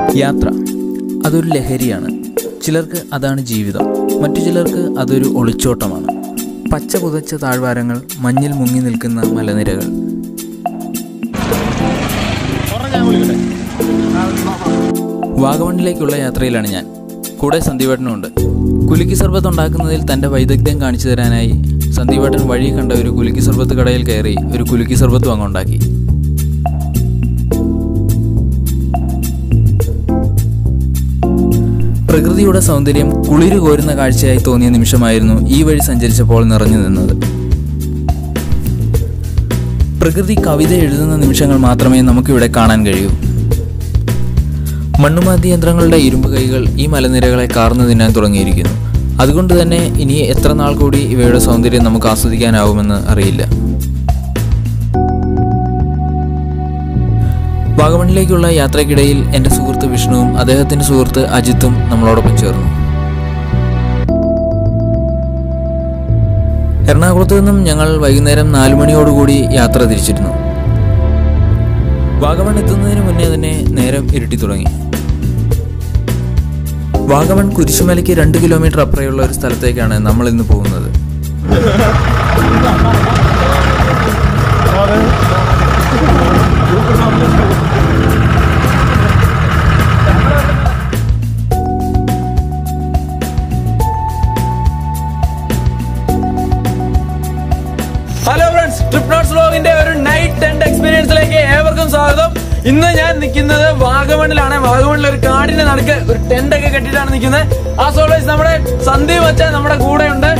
യാത്ര അതൊരു ലഹരിയാണ് ചിലർക്ക് അതാണ് ജീവിതം മറ്റു ചിലർക്ക് അതൊരു ഒളിച്ചോട്ടമാണ് പച്ച പുതച്ച താഴ്വാരങ്ങൾ മഞ്ഞിൽ മുങ്ങി നിൽക്കുന്ന മലനിരകൾ വാഗമണിലേക്കുള്ള യാത്രയിലാണ് ഞാൻ കൂടെ സന്ദീപേട്ടനുണ്ട് കുലുക്കി സർബത്ത് ഉണ്ടാക്കുന്നതിൽ തൻ്റെ വൈദഗ്ധ്യം കാണിച്ചു തരാനായി സന്ദീപേട്ടൻ വഴി കണ്ട ഒരു കുലുക്കി സർബത്ത് കടയിൽ കയറി ഒരു കുലുക്കി സർബത്തും അങ്ങ് ഉണ്ടാക്കി പ്രകൃതിയുടെ സൗന്ദര്യം കുളിര് കോരുന്ന കാഴ്ചയായി തോന്നിയ നിമിഷമായിരുന്നു ഈ വഴി സഞ്ചരിച്ചപ്പോൾ നിറഞ്ഞു നിന്നത് പ്രകൃതി കവിത എഴുതുന്ന നിമിഷങ്ങൾ മാത്രമേ നമുക്കിവിടെ കാണാൻ കഴിയൂ മണ്ണുമാന്തി യന്ത്രങ്ങളുടെ ഇരുമ്പ് കൈകൾ ഈ മലനിരകളെ കാർന്നു തിന്നാൻ തുടങ്ങിയിരിക്കുന്നു അതുകൊണ്ട് തന്നെ ഇനി എത്ര നാൾ കൂടി ഇവയുടെ സൗന്ദര്യം നമുക്ക് ആസ്വദിക്കാനാവുമെന്ന് അറിയില്ല വാഗമണിലേക്കുള്ള യാത്രയ്ക്കിടയിൽ എൻ്റെ സുഹൃത്ത് വിഷ്ണുവും അദ്ദേഹത്തിൻ്റെ സുഹൃത്ത് അജിത്തും നമ്മളോടൊപ്പം ചേർന്നു എറണാകുളത്ത് നിന്നും ഞങ്ങൾ വൈകുന്നേരം നാലു മണിയോടുകൂടി യാത്ര തിരിച്ചിരുന്നു വാഗമൺ എത്തുന്നതിന് മുന്നേ തന്നെ നേരം ഇരുട്ടി തുടങ്ങി വാഗമൺ കുരിശുമലയ്ക്ക് രണ്ട് കിലോമീറ്റർ അപ്പുറയുള്ള ഒരു സ്ഥലത്തേക്കാണ് നമ്മൾ ഇന്ന് പോകുന്നത് ഹലോ ഫ്രണ്ട്സ് ട്രിപ്പ് നോട്ട്സ് വ്ലോഗിന്റെ ഒരു നൈറ്റ് ടെന്റ് എക്സ്പീരിയൻസിലേക്ക് ഏവർക്കും സ്വാഗതം ഇന്ന് ഞാൻ നിൽക്കുന്നത് വാഗമണിലാണ് വാഗമണിൽ ഒരു കാടിന്റെ നടുക്ക് ഒരു ടെന്റ് ഒക്കെ കെട്ടിയിട്ടാണ് നിൽക്കുന്നത് ആ സോൾവേസ് നമ്മുടെ സന്ദീപ് അച്ഛൻ നമ്മുടെ കൂടെ ഉണ്ട്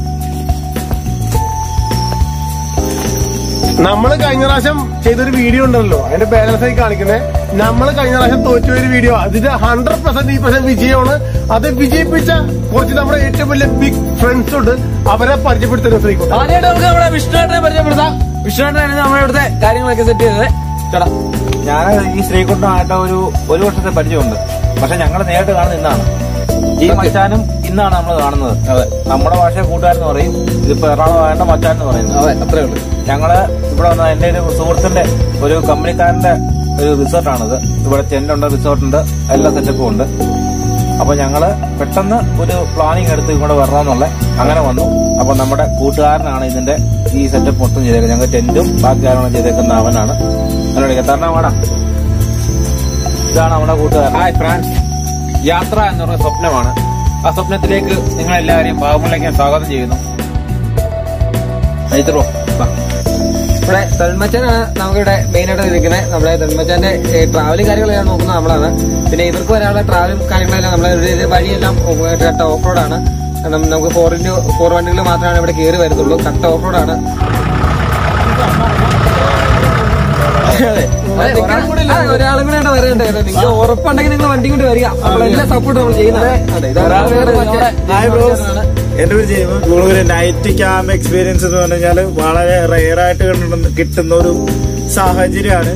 നമ്മള് കഴിഞ്ഞ പ്രാവശ്യം ചെയ്തൊരു വീഡിയോ ഉണ്ടല്ലോ അതിന്റെ ബാലൻസ് ആയി കാണിക്കുന്നത് നമ്മൾ കഴിഞ്ഞ പ്രാവശ്യം തോറ്റ ഒരു വീഡിയോ അതിന്റെ ഹൺഡ്രഡ് പെർസെന്റ് ഈ പ്രാവശ്യം വിജയമാണ് അത് വിജയിപ്പിച്ച കുറച്ച് നമ്മുടെ ഏറ്റവും വലിയ ബിഗ് ഫ്രണ്ട്സ് ഉണ്ട് അവരെ പരിചയപ്പെടുത്തുന്ന ശ്രീകുട്ട ആദ്യമായിട്ട് നമുക്ക് നമ്മുടെ വിഷ്ണുവേട്ടനെ പരിചയപ്പെടുത്താം വിഷ്ണുവേട്ടനാണ് നമ്മുടെ ഇവിടുത്തെ കാര്യങ്ങളൊക്കെ സെറ്റ് ചെയ്തത് ചേട്ടാ ഞാൻ ഈ ശ്രീകുട്ടനായിട്ട് ഒരു ഒരു വർഷത്തെ പരിചയമുണ്ട് പക്ഷെ ഞങ്ങൾ നേരിട്ട് കാണുന്ന ഇന്നാണ് ഈ മച്ചാനും ഇന്നാണ് നമ്മൾ കാണുന്നത് അതെ. നമ്മുടെ ഭാഷ കൂട്ടുകാരെന്ന് പറയും ഇതിപ്പോ എറണാകുളം ആയണ്ട മച്ചാൻ എന്ന് പറയുന്നത് അതെ അത്രേ ഉള്ളൂ ഞങ്ങള് ഇവിടെ വന്ന എന്റെ ഒരു സുഹൃത്തിന്റെ ഒരു കമ്പനിക്കാരന്റെ ഒരു റിസോർട്ടാണിത് ഇവിടെ ടെന്റുണ്ട് റിസോർട്ടുണ്ട് എല്ലാ സെറ്റപ്പും ഉണ്ട് അപ്പൊ ഞങ്ങള് പെട്ടെന്ന് ഒരു പ്ലാനിങ് എടുത്ത് ഇവിടെ വരണമെന്നുള്ള അങ്ങനെ വന്നു അപ്പൊ നമ്മുടെ കൂട്ടുകാരനാണ് ഇതിന്റെ ഈ സെറ്റപ്പ് മൊത്തം ചെയ്തേക്കുന്നത് ഞങ്ങൾ ടെന്റും ബാക്കി കാര്യങ്ങളും ചെയ്തേക്കുന്ന അവനാണ് എന്നോട് എത്രണം വേണം ഇതാണ് നമ്മുടെ കൂട്ടുകാരൻ ഹായ് ഫ്രാൻസ് യാത്ര എന്ന് പറഞ്ഞ സ്വപ്നമാണ് ആ സ്വപ്നത്തിലേക്ക് നിങ്ങളെല്ലാവരെയും ബാബുളിലേക്ക് സ്വാഗതം ചെയ്യുന്നു ഐത്രോ വാ ഇവിടെ തന്മച്ചാനാണ് നമുക്കിവിടെ മെയിൻ ആയിട്ട് നിൽക്കുന്നത് നമ്മുടെ തന്മച്ചാന്റെ ട്രാവലും കാര്യങ്ങളെല്ലാം നോക്കുന്നത് നമ്മളാണ് പിന്നെ ഇവർക്ക് വരാനുള്ള ട്രാവലും കാര്യങ്ങളെല്ലാം നമ്മളെ ഇവിടെ ഇത് വഴിയെല്ലാം കട്ട ഓഫ് റോഡാണ് കാരണം നമുക്ക് ഫോർ ഇന്റു ഫോർ വണ്ടികൾ മാത്രമാണ് ഇവിടെ കയറി വരുന്നുള്ളൂ കട്ട ഓഫ് റോഡാണ് ഒരാളും കൂടെ ആണ് വരേണ്ടത് നിങ്ങൾ ഉറപ്പുണ്ടെങ്കിൽ നിങ്ങൾ വണ്ടി കൊണ്ട് വരിക നമ്മളെല്ലാം സപ്പോർട്ട് നമ്മൾ ചെയ്യുന്നത് അതെ ഇതാണ് ഹായ് ബ്രോസ് എന്റെ പേര് ജയ്മ നമ്മളൊരു നൈറ്റ് ക്യാമ്പ് എക്സ്പീരിയൻസ് എന്ന് പറഞ്ഞു കഴിഞ്ഞാൽ വളരെ റെയർ ആയിട്ട് കണ്ടിട്ട് കിട്ടുന്ന ഒരു സാഹചര്യമാണ്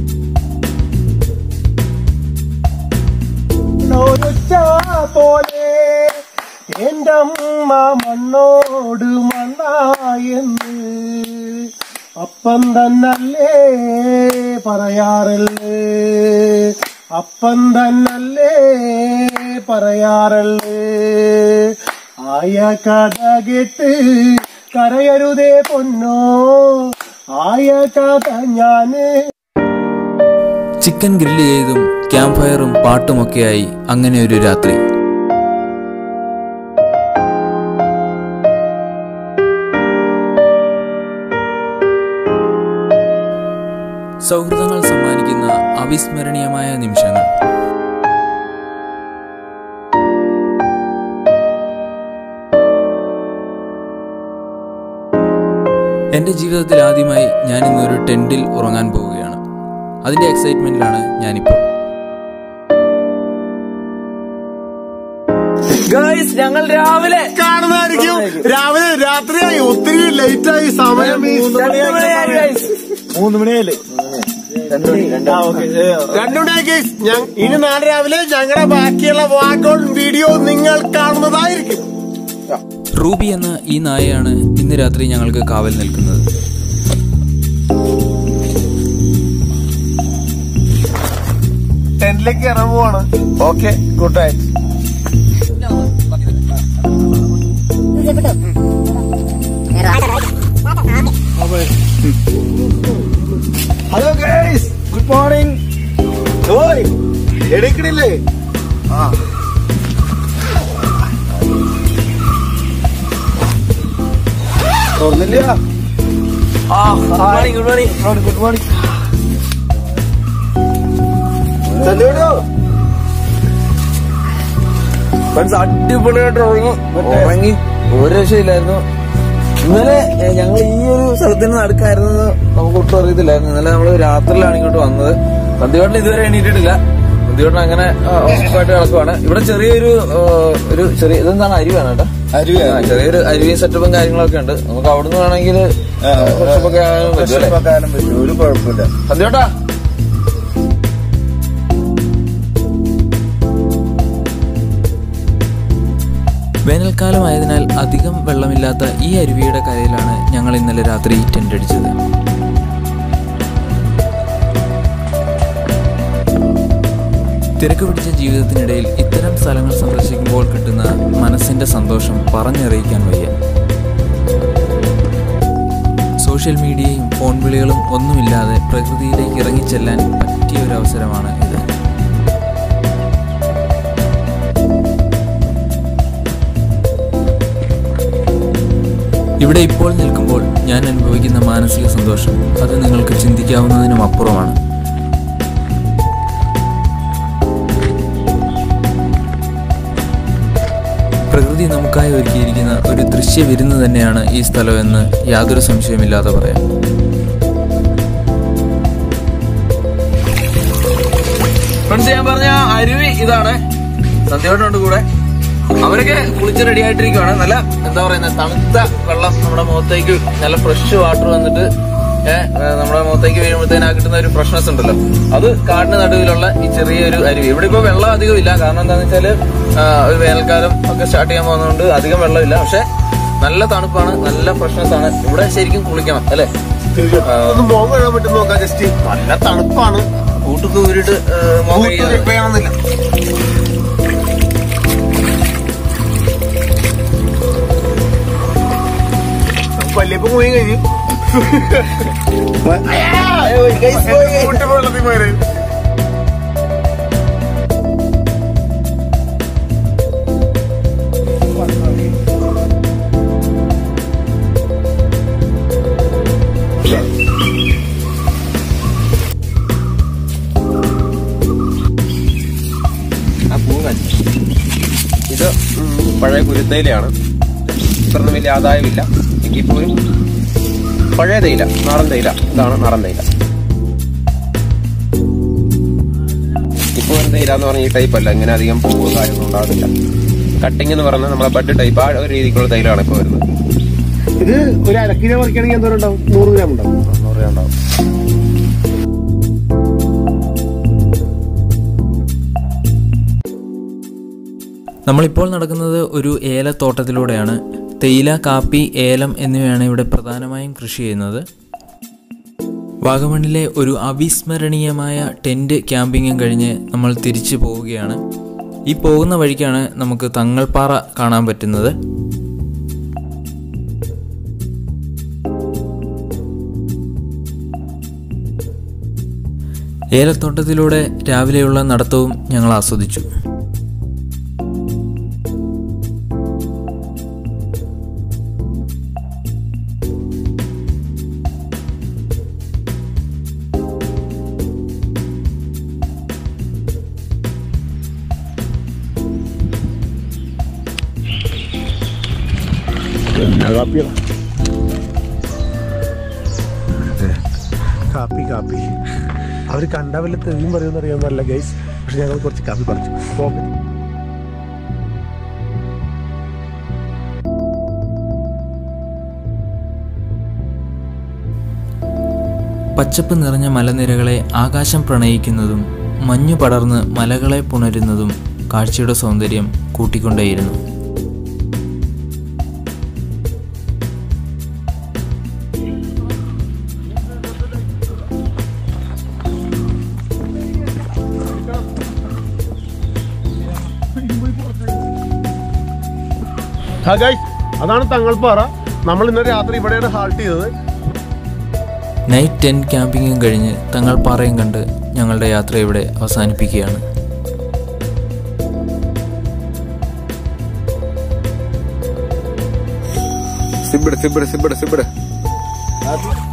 ഒരൊച്ച പോലെ എന്റെ അമ്മ മണ്ണോട് മണ്ണായെന്ന് അപ്പം തന്നല്ലേ പറയാറല്ലേ അപ്പം തന്നല്ലേ പറയാറല്ലേ ആയ കഥ കേട്ട് കരയരുതേ പൊന്നോ ആയ കഥ ഞാന് ചിക്കൻ ഗ്രില്ല് ചെയ്തും ക്യാമ്പ് ഫയറും പാട്ടുമൊക്കെയായി അങ്ങനെ ഒരു രാത്രി സൗഹൃദങ്ങൾ സമ്മാനിക്കുന്ന അവിസ്മരണീയമായ നിമിഷങ്ങൾ എൻ്റെ ജീവിതത്തിൽ ആദ്യമായി ഞാൻ ഇന്നൊരു ടെൻറ്റിൽ ഉറങ്ങാൻ പോവുകയാണ് അതിൻ്റെ എക്സൈറ്റ്മെൻറ്റിലാണ് ഞാനിപ്പോൾ ഗൈസ് ഞങ്ങൾ രാവിലെ കാണുന്നതായിരിക്കും രാവിലെ രാത്രിയായി ഒത്തിരി ലേറ്റ് ആയി സമയം ഈ രണ്ട് മണിയായി guys. മൂന്ന് മണിയല്ലേ രണ്ടുണ്ടായി കേസ് ഇനി നാളെ രാവിലെ ഞങ്ങളുടെ ബാക്കിയുള്ള വാക്കുകൾ വീഡിയോ നിങ്ങൾ കാണുന്നതായിരിക്കും റൂബി എന്ന ഈ നായയാണ് ഇന്ന് രാത്രി ഞങ്ങൾക്ക് കാവൽ നിൽക്കുന്നത് കാട്ടിലേക്ക് കയറാൻ പോവാണ് okay good night hello guys good morning ഓയ് എടുക്കണില്ലേ ആ തുറന്നില്ല good morning good morning good morning സന്ധ്യോടോ ഫ്രണ്ട്സ് അടിപൊളിയായിട്ട് ഉറങ്ങി ഉറങ്ങി ഒരു രക്ഷയില്ലായിരുന്നു ഇന്നലെ ഞങ്ങൾ ഈ ഒരു സ്ഥലത്തിന് നടക്കായിരുന്നു നമുക്ക് ഒട്ടും അറിയത്തില്ലായിരുന്നു ഇന്നലെ നമ്മൾ രാത്രിയിലാണ് ഇങ്ങോട്ട് വന്നത് സന്ധ്യവട്ടൻ ഇതുവരെ എണീറ്റിട്ടില്ല സന്ധ്യവട്ടൻ അങ്ങനെ ആ, ഉറപ്പായിട്ട് കിടക്കുവാണ് ഇവിടെ ചെറിയൊരു ആ, ഒരു ചെറിയ ഇതെന്താണ് അരുവാണ് കേട്ടോ അരുവിയാ? ആ, ചെറിയൊരു അരുവി സെറ്റപ്പും കാര്യങ്ങളൊക്കെ ഉണ്ട് നമുക്ക് അവിടുന്ന് വേണമെങ്കിൽ ഫ്രഷപ്പ് ആകാനും പറ്റും അല്ലേ കാലം പറ്റും ഒരു കുഴപ്പമില്ല സന്ധ്യോട്ടാ വേനൽക്കാലമായതിനാൽ അധികം വെള്ളമില്ലാത്ത ഈ അരുവിയുടെ കരയിലാണ് ഞങ്ങൾ ഇന്നലെ രാത്രി ടെന്റ് അടിച്ചത് തിരക്ക് പിടിച്ച ജീവിതത്തിനിടയിൽ ഇത്തരം സ്ഥലങ്ങൾ സന്ദർശിക്കുമ്പോൾ കിട്ടുന്ന മനസ്സിന്റെ സന്തോഷം പറഞ്ഞറിയിക്കാൻ വയ്യ സോഷ്യൽ മീഡിയയും ഫോൺ വിളികളും ഒന്നുമില്ലാതെ പ്രകൃതിയിലേക്ക് ഇറങ്ങിച്ചെല്ലാൻ പറ്റിയ ഒരു അവസരമാണ് ഇത് ഇവിടെ ഇപ്പോൾ നിൽക്കുമ്പോൾ ഞാൻ അനുഭവിക്കുന്ന മാനസിക സന്തോഷം അത് നിങ്ങൾക്ക് ചിന്തിക്കാവുന്നതിനും അപ്പുറമാണ് പ്രകൃതി നമുക്കായി ഒരുക്കിയിരിക്കുന്ന ഒരു ദൃശ്യ വിരുന്ന് തന്നെയാണ് ഈ സ്ഥലമെന്ന് യാതൊരു സംശയമില്ലാതെ പറയാം ഫ്രണ്ട്സ് ഞാൻ പറഞ്ഞ അരുവി ഇതാണ് സന്ധ്യയോട്ടുണ്ട് കൂടെ അവരൊക്കെ കുളിച്ച് റെഡി ആയിട്ടിരിക്കുവാണ് നല്ല എന്താ പറയുന്നത് തണുത്ത വെള്ളം നമ്മുടെ മുഖത്തേക്ക് നല്ല ഫ്രഷ് വാട്ടർ വന്നിട്ട് ഏഹ് നമ്മുടെ മുഖത്തേക്ക് വീഴുമ്പോഴത്തേന് ആ കിട്ടുന്ന ഒരു ഫ്രഷ്നെസ് ഉണ്ടല്ലോ അത് കാടിന് നടുവിലുള്ള ഈ ചെറിയൊരു അരുവി ഇവിടെ ഇപ്പൊ വെള്ളം അധികം ഇല്ല കാരണം എന്താണെന്ന് വെച്ചാല് ആ, ഒരു വേനൽക്കാലം ഒക്കെ സ്റ്റാർട്ട് ചെയ്യാൻ പോകുന്നതുകൊണ്ട് അധികം വെള്ളമില്ല പക്ഷെ നല്ല തണുപ്പാണ് നല്ല ഫ്രഷ്നെസ് ആണ് ഇവിടെ ശരിക്കും കുളിക്കണം അല്ലെ ഒന്ന് മോൻ കഴുകാൻ പറ്റും നോക്കാം ജസ്റ്റ് നല്ല തണുപ്പാണ് കൂട്ടൊക്കെ ഊരിട്ട് മുഖം കഴുകിയാൽ വേണമെന്നില്ല പല്ലിയപ്പം പോയി കഴിഞ്ഞു കൂട്ടി വെള്ളത്തിൽ പോയത് ആ പൂങ്ങൻ ഇത് ഉം, പഴയ കുരുത്തയിലയാണ് ഇത്രയൊന്നും വലിയ ആദായമില്ല എങ്കിൽ പോലും പഴയ തേയില നാടൻ തേയില ഇതാണ് നാടൻ തേയില ഇപ്പോൾ ഒരു തേയില എന്ന് പറഞ്ഞ ഈ ടൈപ്പ് അല്ല ഇങ്ങനെ അധികം പൂവ് കാര്യമൊന്നും ഉണ്ടാകുന്നില്ല കട്ടിംഗ് എന്ന് പറഞ്ഞാൽ നമ്മളെ ബഡ് ടൈപ്പ് ആ ഒരു രീതിക്കുള്ള തൈലാണ് ഇപ്പോൾ വരുന്നത് ഇത് ഒരു അരക്കിലോ പറിക്കുകയാണെങ്കിൽ എന്തോരം ഉണ്ടാവും നൂറ് ഗ്രാം ഉണ്ടാവും നൂറ് രൂപ ഉണ്ടാവും നമ്മളിപ്പോൾ നടക്കുന്നത് ഒരു ഏലത്തോട്ടത്തിലൂടെയാണ് തേയില കാപ്പി ഏലം എന്നിവയാണ് ഇവിടെ പ്രധാനമായും കൃഷി ചെയ്യുന്നത് വാഗമണിലെ ഒരു അവിസ്മരണീയമായ ടെൻറ്റ് ക്യാമ്പിങ്ങും കഴിഞ്ഞ് നമ്മൾ തിരിച്ചു പോവുകയാണ് ഈ പോകുന്ന വഴിക്കാണ് നമുക്ക് തങ്ങൾപ്പാറ കാണാൻ പറ്റുന്നത് ഏലത്തോട്ടത്തിലൂടെ രാവിലെയുള്ള നടത്തവും ഞങ്ങൾ ആസ്വദിച്ചു കാപ്പി കാപ്പി അവര് കണ്ട വല്ല തെളിയും പറയുമെന്ന് അറിയാവുന്നല്ല ഗൈസ് പക്ഷെ ഞങ്ങൾ കുറച്ച് കാപ്പി പറിച്ചു പോകെ പച്ചപ്പ് നിറഞ്ഞ മലനിരകളെ ആകാശം പ്രണയിക്കുന്നതും മഞ്ഞു പടർന്ന് മലകളെ പുണരുന്നതും കാഴ്ചയുടെ സൗന്ദര്യം കൂട്ടിക്കൊണ്ടേയിരുന്നു ഹാ ഗൈസ് അതാണ് തങ്ങൾപ്പാറ നമ്മൾ ഇന്നലെ രാത്രി ഇവിടെയാണ് ഹാൾട്ട് ചെയ്തത് നൈറ്റ് ടെൻറ്റ് ക്യാമ്പിങ്ങും കഴിഞ്ഞ് തങ്ങൾ പാറയും കണ്ട് ഞങ്ങളുടെ യാത്ര ഇവിടെ അവസാനിപ്പിക്കുകയാണ് സിബിട് സിബിട് സിബിട് സിബിട്